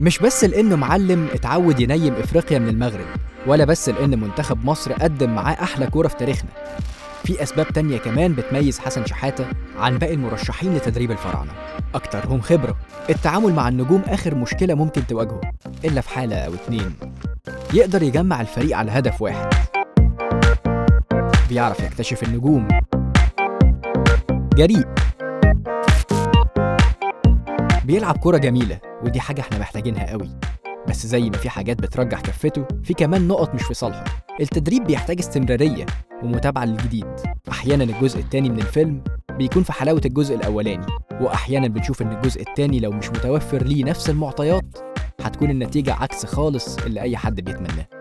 مش بس لانه معلم اتعود ينيم افريقيا من المغرب ولا بس لان منتخب مصر قدم معاه احلى كوره في تاريخنا في اسباب تانية كمان بتميز حسن شحاته عن باقي المرشحين لتدريب الفراعنه اكترهم خبره التعامل مع النجوم اخر مشكله ممكن تواجهه الا في حاله او اتنين يقدر يجمع الفريق على هدف واحد بيعرف يكتشف النجوم جريء بيلعب كرة جميلة ودي حاجة احنا محتاجينها قوي بس زي ما في حاجات بترجح كفته في كمان نقط مش في صالحه التدريب بيحتاج استمرارية ومتابعة للجديد أحيانا الجزء التاني من الفيلم بيكون في حلاوة الجزء الأولاني وأحيانا بنشوف إن الجزء التاني لو مش متوفر ليه نفس المعطيات هتكون النتيجة عكس خالص اللي أي حد بيتمناه